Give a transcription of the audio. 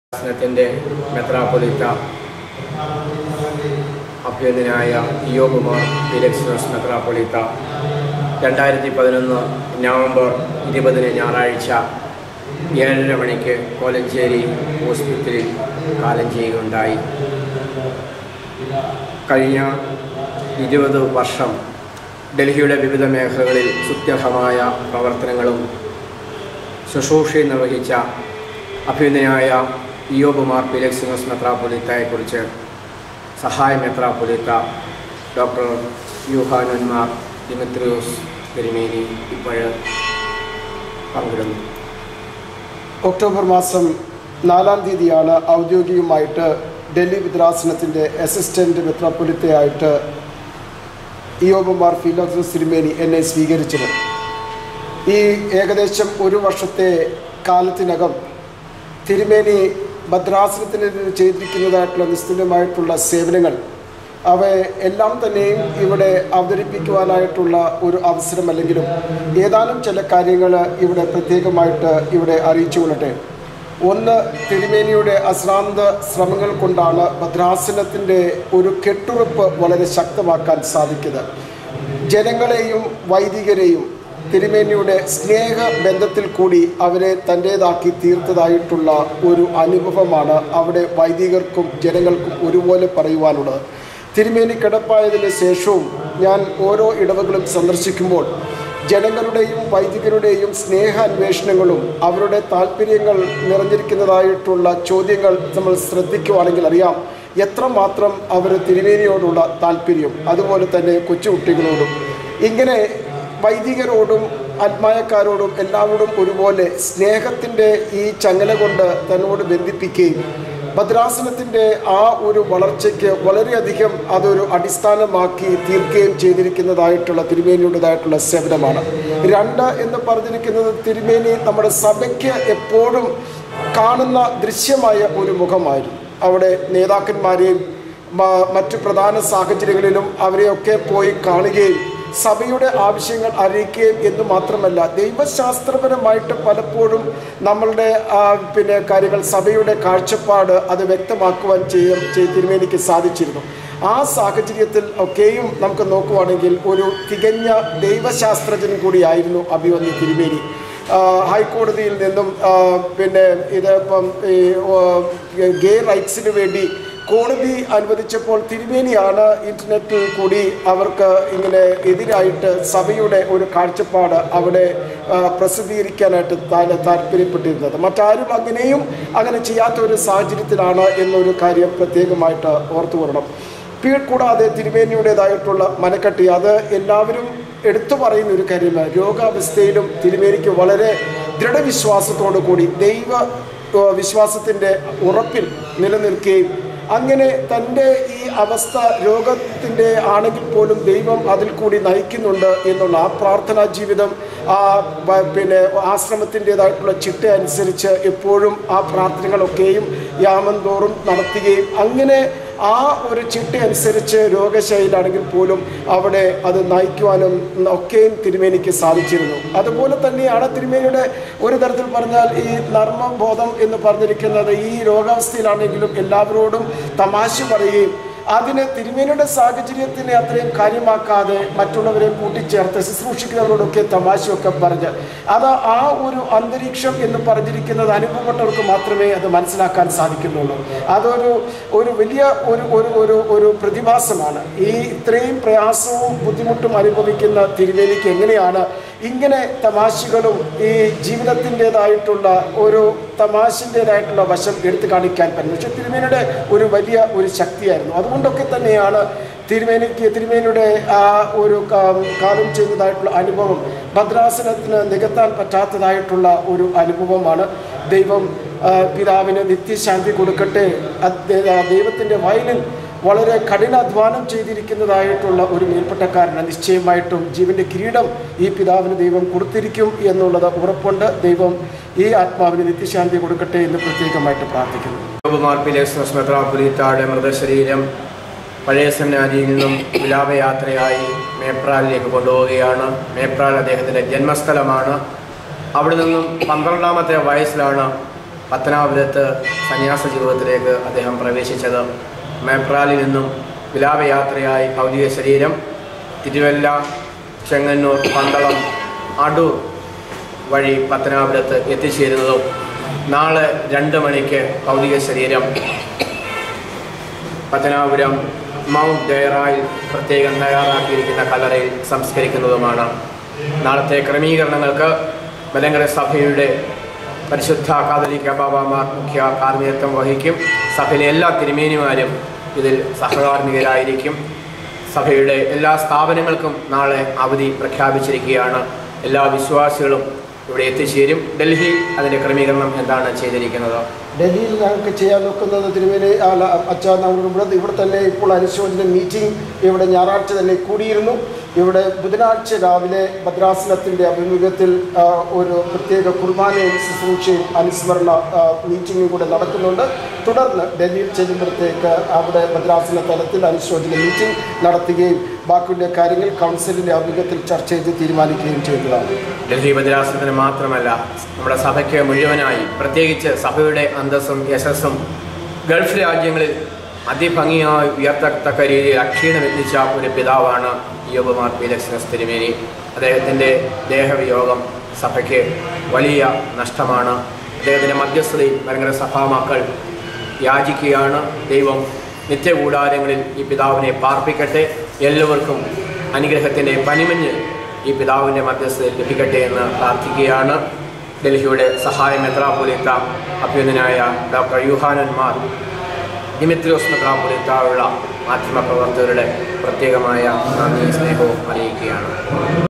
ശാസനത്തിൻ്റെ മെത്രാപ്പൊലിത്ത അഭ്യന്തനായ ഇയോകുമാർ Felix മെത്രാപ്പൊലിത്ത രണ്ടായിരത്തി പതിനൊന്ന് November ഇരുപതിന് ഞായറാഴ്ച ഏഴര മണിക്ക് കോലഞ്ചേരി ഹോസ്പിറ്റലിൽ കാലം ചെയ്യുകയുണ്ടായി കഴിഞ്ഞ ഇരുപത് വർഷം ഡൽഹിയുടെ വിവിധ മേഖലകളിൽ സുത്യർഹമായ പ്രവർത്തനങ്ങളും ശുശ്രൂഷയും നിർവഹിച്ച അഭ്യുന്നയായ ഇയോബുമാർ ഫിലിക്സിനോസ് മെത്രാപ്പൊലിത്തയെക്കുറിച്ച് സഹായ മെത്രാപ്പൊലിത്ത ഡോക്ടർ യൂഹാനന്മാർ ദിമിത്രിയോസ് തിരുമേനി ഇപ്പോഴ് പങ്കിടുന്നു ഒക്ടോബർ മാസം നാലാം തീയതിയാണ് ഔദ്യോഗികമായിട്ട് ഡൽഹി ഭദ്രാസനത്തിൻ്റെ അസിസ്റ്റൻ്റ് മെത്രാപ്പൊലിത്തയായിട്ട് ഇയോബുമാർ ഫിലോക്സസ് തിരുമേനി എന്നെ സ്വീകരിച്ചത് ഈ ഏകദേശം ഒരു വർഷത്തെ കാലത്തിനകം തിരുമേനി ഭദ്രാസനത്തിന് ചെയ്തിരിക്കുന്നതായിട്ടുള്ള നിസ്തുല്യമായിട്ടുള്ള സേവനങ്ങൾ അവ എല്ലാം തന്നെയും ഇവിടെ അവതരിപ്പിക്കുവാനായിട്ടുള്ള ഒരു അവസരമല്ലെങ്കിലും ഏതാനും ചില കാര്യങ്ങൾ ഇവിടെ പ്രത്യേകമായിട്ട് ഇവിടെ അറിയിച്ചു കൊള്ളട്ടെ ഒന്ന് തിരുമേനിയുടെ അശ്രാന്ത ശ്രമങ്ങൾ കൊണ്ടാണ് ഭദ്രാസനത്തിൻ്റെ ഒരു കെട്ടുറപ്പ് വളരെ ശക്തമാക്കാൻ സാധിക്കുന്നത് ജനങ്ങളെയും വൈദികരെയും തിരുമേനിയുടെ സ്നേഹ ബന്ധത്തിൽ കൂടി അവരെ തൻ്റേതാക്കി തീർത്തതായിട്ടുള്ള ഒരു അനുഭവമാണ് അവിടെ വൈദികർക്കും ജനങ്ങൾക്കും ഒരുപോലെ പറയുവാനുള്ളത് തിരുമേനി കിടപ്പായതിന് ശേഷവും ഞാൻ ഓരോ ഇടവകളും സന്ദർശിക്കുമ്പോൾ ജനങ്ങളുടെയും വൈദികരുടെയും സ്നേഹ അന്വേഷണങ്ങളും അവരുടെ താല്പര്യങ്ങൾ നിറഞ്ഞിരിക്കുന്നതായിട്ടുള്ള ചോദ്യങ്ങൾ നമ്മൾ ശ്രദ്ധിക്കുവാണെങ്കിൽ അറിയാം എത്രമാത്രം അവർ തിരുമേനിയോടുള്ള താല്പര്യം അതുപോലെ തന്നെ കൊച്ചുകുട്ടികളോടും ഇങ്ങനെ വൈദികരോടും ആത്മായക്കാരോടും എല്ലാവരോടും ഒരുപോലെ സ്നേഹത്തിൻ്റെ ഈ ചങ്ങല കൊണ്ട് തന്നോട് ബന്ധിപ്പിക്കുകയും ഭദ്രാസനത്തിൻ്റെ ആ ഒരു വളർച്ചയ്ക്ക് വളരെയധികം അതൊരു അടിസ്ഥാനമാക്കി തീർക്കുകയും ചെയ്തിരിക്കുന്നതായിട്ടുള്ള തിരുമേനിയുടേതായിട്ടുള്ള സേവനമാണ് രണ്ട് എന്ന് പറഞ്ഞിരിക്കുന്നത് തിരുമേനി നമ്മുടെ സഭയ്ക്ക് എപ്പോഴും കാണുന്ന ദൃശ്യമായ ഒരു മുഖമായിരുന്നു അവിടെ നേതാക്കന്മാരെയും മ- മറ്റു പ്രധാന സാഹചര്യങ്ങളിലും അവരെയൊക്കെ പോയി കാണുകയും സഭയുടെ ആവശ്യങ്ങൾ അറിയിക്കുകയും എന്ന് മാത്രമല്ല ദൈവശാസ്ത്രപരമായിട്ട് പലപ്പോഴും നമ്മളുടെ ആ, പിന്നെ കാര്യങ്ങൾ സഭയുടെ കാഴ്ചപ്പാട് അത് വ്യക്തമാക്കുവാൻ ചെയ്യാൻ ചെയ്- തിരുമേനിക്ക് സാധിച്ചിരുന്നു ആ സാഹചര്യത്തിൽ ഒക്കെയും നമുക്ക് നോക്കുവാണെങ്കിൽ ഒരു തികഞ്ഞ ദൈവശാസ്ത്രജ്ഞൻ കൂടിയായിരുന്നു അഭിവന്യ തിരുമേനി ആ, ഹൈക്കോടതിയിൽ നിന്നും ആ, പിന്നെ ഇത് ഇപ്പം ഈ ഗേ റൈറ്റ്സിന് വേണ്ടി കോടതി അനുവദിച്ചപ്പോൾ തിരുമേനിയാണ് ഇന്റർനെറ്റിൽ കൂടി അവർക്ക് ഇങ്ങനെ എതിരായിട്ട് സഭയുടെ ഒരു കാഴ്ചപ്പാട് അവിടെ ആ, പ്രസിദ്ധീകരിക്കാനായിട്ട് താൻ താല്പര്യപ്പെട്ടിരുന്നത് മറ്റാരും അങ്ങനെയും അങ്ങനെ ചെയ്യാത്ത ഒരു സാഹചര്യത്തിലാണ് എന്നൊരു കാര്യം പ്രത്യേകമായിട്ട് ഓർത്തു വരണം പി- കൂടാതെ തിരുമേനിയുടേതായിട്ടുള്ള മനക്കട്ടി അത് എല്ലാവരും എടുത്തു പറയുന്ന ഒരു കാര്യമാണ് രോഗാവസ്ഥയിലും തിരുമേനിക്ക് വളരെ ദൃഢവിശ്വാസത്തോടു കൂടി ദൈവ ഏഹ്, വിശ്വാസത്തിൻ്റെ ഉറപ്പിൽ നിലനിൽക്കുകയും അങ്ങനെ തൻ്റെ ഈ അവസ്ഥ രോഗത്തിൻ്റെ ആണെങ്കിൽ പോലും ദൈവം അതിൽ കൂടി നയിക്കുന്നുണ്ട് എന്നുള്ള ആ പ്രാർത്ഥനാ ജീവിതം ആ വ- പിന്നെ ആശ്രമത്തിൻ്റെതായിട്ടുള്ള ചിട്ട അനുസരിച്ച് എപ്പോഴും ആ പ്രാർത്ഥനകളൊക്കെയും യാമം തോറും നടത്തുകയും അങ്ങനെ ആ ഒരു ചിട്ട അനുസരിച്ച് രോഗശൈലാണെങ്കിൽ പോലും അവിടെ അത് നയിക്കുവാനും ഒക്കെയും തിരുമേനിക്ക് സാധിച്ചിരുന്നു അതുപോലെ തന്നെയാണ് തിരുമേനിയുടെ ഒരു തരത്തിൽ പറഞ്ഞാൽ ഈ നർമ്മബോധം എന്ന് പറഞ്ഞിരിക്കുന്നത് ഈ രോഗാവസ്ഥയിലാണെങ്കിലും എല്ലാവരോടും തമാശ പറയുകയും അതിന് തിരുമേനിയുടെ സാഹചര്യത്തിനെ അത്രയും കാര്യമാക്കാതെ മറ്റുള്ളവരെ കൂട്ടിച്ചേർത്ത് ശുശ്രൂഷിക്കുന്നവരോടൊക്കെ തമാശയൊക്കെ പറഞ്ഞ് അത് ആ ഒരു അന്തരീക്ഷം എന്ന് പറഞ്ഞിരിക്കുന്നത് അനുഭവപ്പെട്ടവർക്ക് മാത്രമേ അത് മനസ്സിലാക്കാൻ സാധിക്കുന്നുള്ളൂ അതൊരു ഒരു വലിയ ഒരു ഒരു ഒരു ഒരു പ്രതിഭാസമാണ് ഈ ഇത്രയും പ്രയാസവും ബുദ്ധിമുട്ടും അനുഭവിക്കുന്ന തിരുവേലിക്ക് എങ്ങനെയാണ് ഇങ്ങനെ തമാശകളും ഈ ജീവിതത്തിൻ്റെതായിട്ടുള്ള ഒരു തമാശിൻ്റെതായിട്ടുള്ള വശം എടുത്തു കാണിക്കാൻ പറ്റും പക്ഷെ തിരുമേനിയുടെ ഒരു വലിയ ഒരു ശക്തിയായിരുന്നു അതുകൊണ്ടൊക്കെ തന്നെയാണ് തിരുമേനിക്ക് തിരുമേനിയുടെ ആ ഒരു കാ- കാലം ചെയ്തതായിട്ടുള്ള അനുഭവം ഭദ്രാസനത്തിന് നികത്താൻ പറ്റാത്തതായിട്ടുള്ള ഒരു അനുഭവമാണ് ദൈവം ആ, പിതാവിന് നിത്യശാന്തി കൊടുക്കട്ടെ അത് ദൈവത്തിൻ്റെ വയലിൽ വളരെ കഠിനാധ്വാനം ചെയ്തിരിക്കുന്നതായിട്ടുള്ള ഒരു മേൽപ്പെട്ടക്കാരന് നിശ്ചയമായിട്ടും ജീവന്റെ കിരീടം ഈ പിതാവിന് ദൈവം കൊടുത്തിരിക്കും എന്നുള്ളത് ഉറപ്പുണ്ട് ദൈവം ഈ ആത്മാവിന് നിത്യശാന്തി കൊടുക്കട്ടെ എന്ന് പ്രത്യേകമായിട്ട് പ്രാർത്ഥിക്കുന്നു യോബുമാർ ഫിലിക്സ് മെത്രാപ്പൊലിത്തയുടെ മൃതശരീരം പഴയ സെമിനാരിയിൽ നിന്നും വിലാപയാത്രയായി മേപ്രാലിലേക്ക് കൊണ്ടുപോവുകയാണ് മേപ്രാൽ അദ്ദേഹത്തിൻ്റെ ജന്മസ്ഥലമാണ് അവിടെ നിന്നും പന്ത്രണ്ടാമത്തെ വയസ്സിലാണ് പത്തനാപുരത്ത് സന്യാസ ജീവിതത്തിലേക്ക് അദ്ദേഹം പ്രവേശിച്ചത് മേപ്രാലിൽ നിന്നും വിലാപയാത്രയായി ഭൗതിക ശരീരം തിരുവല്ല ചെങ്ങന്നൂർ പന്തളം അടൂർ വഴി പത്തനാപുരത്ത് എത്തിച്ചേരുന്നതും നാളെ രണ്ട് മണിക്ക് ഭൗതിക ശരീരം പത്തനാപുരം മൗണ്ട് ഡയറായിൽ പ്രത്യേകം തയ്യാറാക്കിയിരിക്കുന്ന കല്ലറയിൽ സംസ്കരിക്കുന്നതുമാണ് നാളത്തെ ക്രമീകരണങ്ങൾക്ക് മലങ്കര സഭയുടെ പരിശുദ്ധ കാതലിക്ക ബാബാമാർ മുഖ്യ കാർമ്മികത്വം വഹിക്കും സഭയിലെ എല്ലാ തിരുമേനിമാരും ഇതിൽ സഹകാർമ്മികരായിരിക്കും സഭയുടെ എല്ലാ സ്ഥാപനങ്ങൾക്കും നാളെ അവധി പ്രഖ്യാപിച്ചിരിക്കുകയാണ് എല്ലാ വിശ്വാസികളും ഇവിടെ എത്തിച്ചേരും ഡൽഹി അതിൻ്റെ ക്രമീകരണം എന്താണ് ചെയ്തിരിക്കുന്നത് ഡൽഹിയിൽ ഞങ്ങൾക്ക് ചെയ്യാൻ നോക്കുന്നത് തിരുവേലി അല്ല അച്ഛാ നമ്മൾ ഇവിടെ ഇവിടെ തന്നെ ഇപ്പോൾ അനുശോചന മീറ്റിംഗ് ഇവിടെ ഞായറാഴ്ച തന്നെ കൂടിയിരുന്നു ഇവിടെ ബുധനാഴ്ച രാവിലെ ഭദ്രാസനത്തിൻ്റെ അഭിമുഖത്തിൽ ആ, ഒരു പ്രത്യേക കുർബാനയും ശുശ്രൂഷയും അനുസ്മരണ ആ, മീറ്റിംഗും കൂടെ നടക്കുന്നുണ്ട് തുടർന്ന് ഡൽഹിയിൽ ചെല്ലുമ്പോഴത്തേക്ക് അവിടെ ഭദ്രാസന തലത്തിൽ അനുശോചന മീറ്റിംഗ് നടത്തുകയും ബാക്കിയുള്ള കാര്യങ്ങൾ കൗൺസിലിൻ്റെ അഭിമുഖത്തിൽ ചർച്ച ചെയ്ത് തീരുമാനിക്കുകയും ചെയ്യുന്നതാണ് ഡൽഹി ഭദ്രാസനത്തിന് മാത്രമല്ല നമ്മുടെ സഭയ്ക്ക് മുഴുവനായി പ്രത്യേകിച്ച് സഭയുടെ അന്തസ്സും യശസ്സും ഗൾഫ് രാജ്യങ്ങളിൽ അതിഭംഗിയായി ഉയർത്തത്തക്ക രീതിയിൽ അക്ഷീണം എത്തിച്ച ഒരു പിതാവാണ് യോബുമാർ പീലക്സിനസ് തിരുമേനി അദ്ദേഹത്തിൻ്റെ ദേഹവിയോഗം സഭയ്ക്ക് വലിയ നഷ്ടമാണ് അദ്ദേഹത്തിൻ്റെ മധ്യസ്ഥതയിൽ ഭയങ്കര സഭാമക്കൾ യാചിക്കുകയാണ് ദൈവം നിത്യകൂടാരങ്ങളിൽ ഈ പിതാവിനെ പാർപ്പിക്കട്ടെ എല്ലാവർക്കും അനുഗ്രഹത്തിൻ്റെ പനിമഞ്ഞ് ഈ പിതാവിൻ്റെ മധ്യസ്ഥതയിൽ ലഭിക്കട്ടെ എന്ന് പ്രാർത്ഥിക്കുകയാണ് ഡൽഹിയുടെ സഹായ മെത്രാപൊലിത്ത അഭ്യുന്നനായ ഡോക്ടർ യുഹാനന്മാർ ദിമിത്രിയോസ് മെത്രാപൊലിത്താവുള്ള മാധ്യമപ്രവർത്തകരുടെ പ്രത്യേകമായ നന്ദി സ്നേഹവും അറിയിക്കുകയാണ്